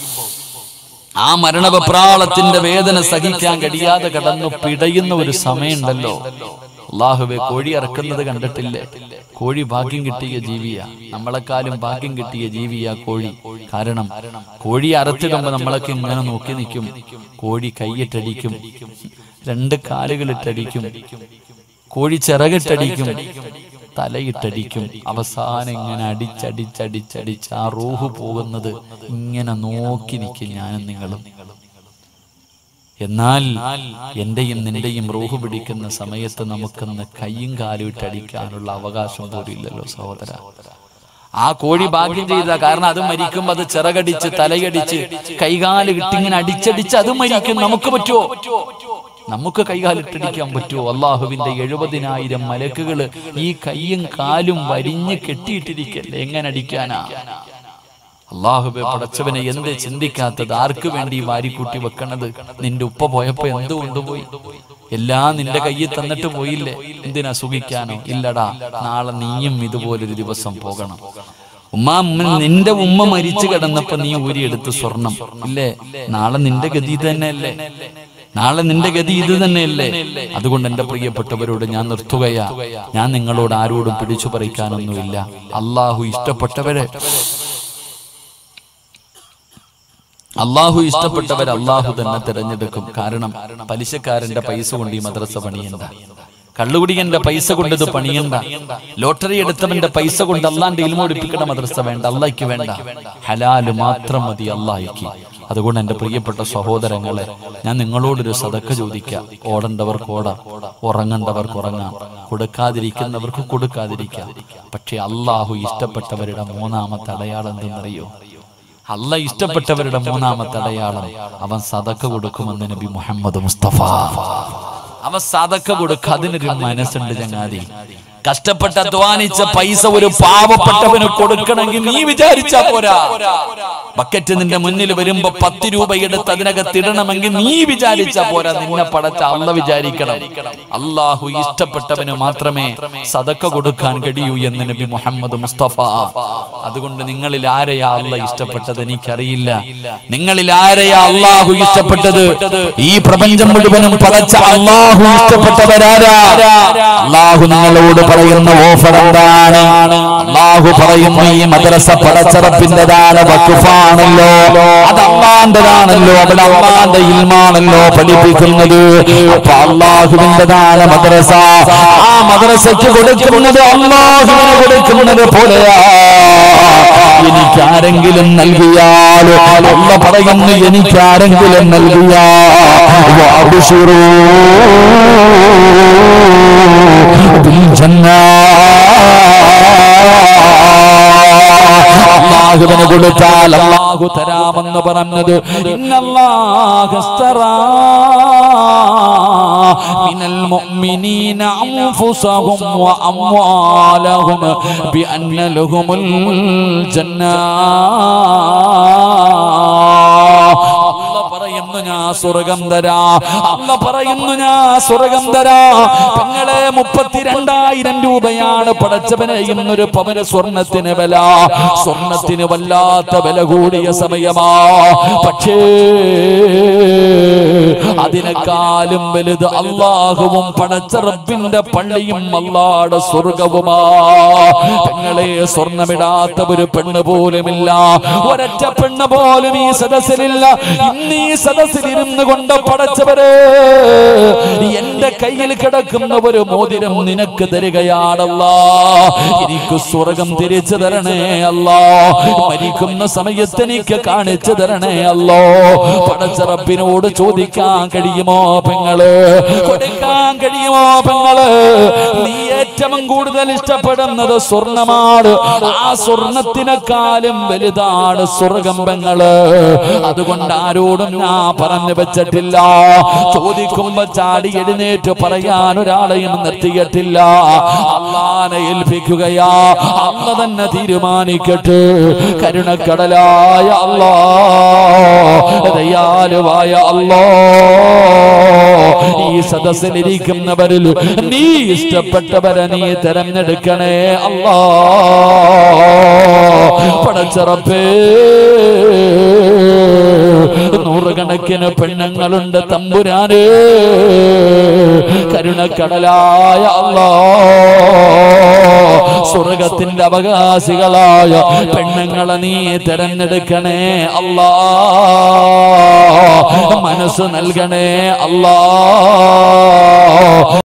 ആ മരണവപ്രാളത്തിന്റെ വേദന സഹിക്കാൻ കഴിയാതെ കടന്നു പിടയുന്ന ഒരു സമയമുണ്ടല്ലോ അള്ളാഹുവെ കോഴി ഇറക്കുന്നത് കണ്ടിട്ടില്ലേ കോഴി ഭാഗ്യം കിട്ടിയ ജീവിയാ നമ്മളെക്കാളും ഭാഗ്യം കിട്ടിയ ജീവിയാ കോഴി കാരണം കോഴി അറുത്തിടുമ്പോ നമ്മളൊക്കെ ഇങ്ങനെ നോക്കി നിൽക്കും കോഴി കൈയിട്ടടിക്കും രണ്ട് കാലുകളിട്ടടിക്കും കോഴി ചിറകിട്ടടിക്കും തലയിട്ടടിക്കും അവസാനം ഇങ്ങനെ അടിച്ചടിച്ചടിച്ചടിച്ച് ആ റൂഹ് പോകുന്നത് ഇങ്ങനെ നോക്കി നിൽക്കും ഞാനും നിങ്ങളും എന്നാൽ എന്റെയും നിന്റെയും റൂഹ് പിടിക്കുന്ന സമയത്ത് നമുക്കൊന്ന് കയ്യും കാലും ഇട്ടടിക്കാനുള്ള അവകാശം പോലും ഇല്ലല്ലോ സഹോദര ആ കോഴി ഭാഗ്യം ചെയ്ത കാരണം അത് മരിക്കുമ്പോ അത് ചിറകടിച്ച് തലയടിച്ച് കൈകാല് ഇട്ടിങ്ങനെ അടിച്ചടിച്ച് അത് മരിക്കും നമുക്ക് പറ്റുമോ നമുക്ക് കൈകാലിട്ടടിക്കാൻ പറ്റുമോ അള്ളാഹുവിന്റെ എഴുപതിനായിരം മലക്കുകൾ ഈ കൈയും കാലും വരിഞ്ഞ് കെട്ടിയിട്ടിരിക്കല്ലേ എങ്ങനെ അടിക്കാനാ അള്ളാഹുബെ പടച്ചവനെ എന്ത് ചിന്തിക്കാത്തത് ആർക്ക് വേണ്ടി ഈ വാരിക്കൂട്ടി വെക്കണത് നിന്റെ ഉപ്പ പോയപ്പോ എന്ത് കൊണ്ടുപോയി എല്ലാം നിന്റെ കയ്യിൽ തന്നിട്ട് പോയില്ലേ എന്തിനാ സുഖിക്കാനോ ഇല്ലടാ നാളെ നീയും ഇതുപോലൊരു ദിവസം പോകണം ഉമ്മ ഉമ്മ- നിന്റെ ഉമ്മ മരിച്ചു കിടന്നപ്പോ നീ ഊരിയെടുത്ത് സ്വർണം ഇല്ലേ നാളെ നിന്റെ ഗതി ഇത് തന്നെയല്ലേ നാളെ നിന്റെ ഗതി ഇത് തന്നെയല്ലേ അതുകൊണ്ട് എന്റെ പ്രിയപ്പെട്ടവരോട് ഞാൻ നിർത്തുകയാ ഞാൻ നിങ്ങളോട് ആരോടും പിടിച്ചു പറിക്കാനൊന്നുമില്ല അള്ളാഹു ഇഷ്ടപ്പെട്ടവരെ അള്ളാഹു ഇഷ്ടപ്പെട്ടവർ അള്ളാഹു തന്നെ തിരഞ്ഞെടുക്കും കാരണം പലിശക്കാരന്റെ പൈസ കൊണ്ട് ഈ മദ്രസ പണിയണ്ട കള്ളുകുടിയന്റെ പൈസ കൊണ്ട് ഇത് പണിയണ്ട ലോട്ടറി എടുത്തവന്റെ പൈസ കൊണ്ട് അള്ളാന്റെ ഇൽമോടിപ്പിക്കണ മദ്രസ വേണ്ട അള്ളാഹിക്ക് വേണ്ട ഹലാല് മാത്രം മതി അള്ളാഹിക്ക് അതുകൊണ്ട് എന്റെ പ്രിയപ്പെട്ട സഹോദരങ്ങളെ ഞാൻ നിങ്ങളോടൊരു സതക്ക ചോദിക്കാം ഓടേണ്ടവർക്ക് ഓടാം ഉറങ്ങേണ്ടവർക്ക് ഉറങ്ങാം കൊടുക്കാതിരിക്കുന്നവർക്ക് കൊടുക്കാതിരിക്കാം പക്ഷെ അള്ളാഹു ഇഷ്ടപ്പെട്ടവരുടെ മൂന്നാമത്തെ അടയാളം എന്തെന്നറിയോ അല്ല ഇഷ്ടപ്പെട്ടവരുടെ മൂന്നാമത്തെ അടയാളം അവൻ സതക്ക കൊടുക്കുമെന്ന് നബി മുഹമ്മദ് മുസ്തഫ അവൻ സതക്ക കൊടുക്ക അതിനൊരു മനസ്സുണ്ട് ചങ്ങാതി കഷ്ടപ്പെട്ട് അധ്വാനിച്ച പൈസ ഒരു പാവപ്പെട്ടവന് കൊടുക്കണമെങ്കിൽ നീ വിചാരിച്ചാ പോരാ ബക്കറ്റ് നിന്റെ മുന്നിൽ വരുമ്പോ പത്ത് രൂപ എടുത്ത് അതിനകത്ത് ഇടണമെങ്കിൽ നീ വിചാരിച്ചാ പോരാ നിന്നെ പടച്ച അല്ല വിചാരിക്കണം അള്ളാഹു ഇഷ്ടപ്പെട്ടവന് മാത്രമേ സതക്ക കൊടുക്കാൻ കഴിയൂ എന്ന് നബി മുഹമ്മദ് മുസ്തഫ അതുകൊണ്ട് നിങ്ങളിൽ ആരെയാ അല്ല ഇഷ്ടപ്പെട്ടത് എനിക്കറിയില്ല നിങ്ങളിൽ ആരെയാ അള്ളാഹു ഇഷ്ടപ്പെട്ടത് ഈ പ്രപഞ്ചം മുഴുവനും പടച്ച അള്ളാഹു ഇഷ്ടപ്പെട്ടവരാരാ അള്ളാഹു നിങ്ങളോട് പറയുന്ന ഓഫർ എന്താണ് അള്ളാഹു പറയുന്നു ഈ മദ്രസ പടച്ചറപ്പിന്റെതാണ് വക്കുഫാണല്ലോ അത് അള്ളാന്റെതാണല്ലോ അവിടെ അള്ളാന്റെ ഇൽമാണല്ലോ പഠിപ്പിക്കുന്നത് അപ്പൊ അള്ളാഹുവിന്റെതാണ് മദ്രസ ആ മദ്രസയ്ക്ക് കൊടുക്കുന്നത് അള്ളാഹുവിന് കൊടുക്കുന്നത് പോലെയാ എനിക്ക് ആരെങ്കിലും നൽകിയാൽ അല്ല പറയുന്നു എനിക്ക് ആരെങ്കിലും നൽകിയാ വാബുശിറൂ അള്ളാഹുവിന് കൊടുത്താൽ അള്ളാഹു തരാമെന്ന് പറഞ്ഞത് ഇന്നല്ലാഹസ്തറാ മിനൽ മുഅ്മിനീന അൻഫുസഹും വഅംവാലഹും ബിഅന്ന ലഹുമുൽ ജന്നാ അല്ല പറയുന്നു ഞാൻ സ്വർഗം തരാ അല്ല പറയുന്നു ഞാൻ സ്വർഗം തരാ പെങ്ങളെ മുപ്പത്തിരണ്ടായിരം രൂപയാണ് പടച്ചവനെ ഇന്നൊരു പവന സ്വർണത്തിന് വില സ്വർണത്തിന് വല്ലാത്ത വില കൂടിയ സമയമാ പക്ഷേ അതിനേക്കാളും വലുത് അള്ളാഹുവും പടച്ച റബ്ബിന്റെ പള്ളിയും അള്ളാടെ സ്വർഗവുമാ പെങ്ങളെ സ്വർണമിടാത്ത ഒരു പെണ്ണ് പോലുമില്ല ഒരൊറ്റ പെണ്ണ് പോലും ഈ സദസ്സിലില്ല ഇന്ന് ഈ സദസ്സിലിരുന്ന് കൊണ്ട് പടച്ചവരെ എന്റെ കയ്യിൽ കിടക്കുന്ന ഒരു മോതിരം നിനക്ക് തരികയാണല്ല എനിക്ക് സ്വർഗം തിരിച്ചു തരണേ അല്ലോ മരിക്കുന്ന സമയത്ത് എനിക്ക് കാണിച്ചു തരണേ അല്ലോ പടച്ചറപ്പിനോട് ചോദിക്കാൻ കഴിയുമോ പെങ്ങള് കൊടുക്കാൻ കഴിയുമോ പെങ്ങള് നീ ഏറ്റവും കൂടുതൽ ഇഷ്ടപ്പെടുന്നത് സ്വർണമാണ് ആ സ്വർണത്തിനെക്കാളും വലുതാണ് സ്വർഗം പെങ്ങള് അതുകൊണ്ട് ആരോടും ഞാൻ പറഞ്ഞു വെച്ചിട്ടില്ല ചോദിക്കുമ്പോ ചാടി എഴുന്നേറ്റ് പറയാൻ ഒരാളെയും നിർത്തിയിട്ടില്ല അള്ളാനെ ഏൽപ്പിക്കുകയാ അല്ല തന്നെ തീരുമാനിക്കട്ടെ കരുണക്കടലായ അല്ലാ ദയാലുവായ അല്ലോ ഈ സദസ്സിലിരിക്കുന്നവരിൽ നീ ഇഷ്ടപ്പെട്ടവരെ നീ തെരഞ്ഞെടുക്കണേ അല്ലാ പടച്ചറപ്പേ നൂറുകണക്കിന് പെണ്ണുങ്ങളുണ്ട് തമ്പുരാന് കരുണക്കടലായ അല്ലാ സ്വർഗത്തിന്റെ അവകാശികളായ പെണ്ണുങ്ങളെ നീ തെരഞ്ഞെടുക്കണേ അല്ലാ മനസ്സ് നൽകണേ അല്ലാ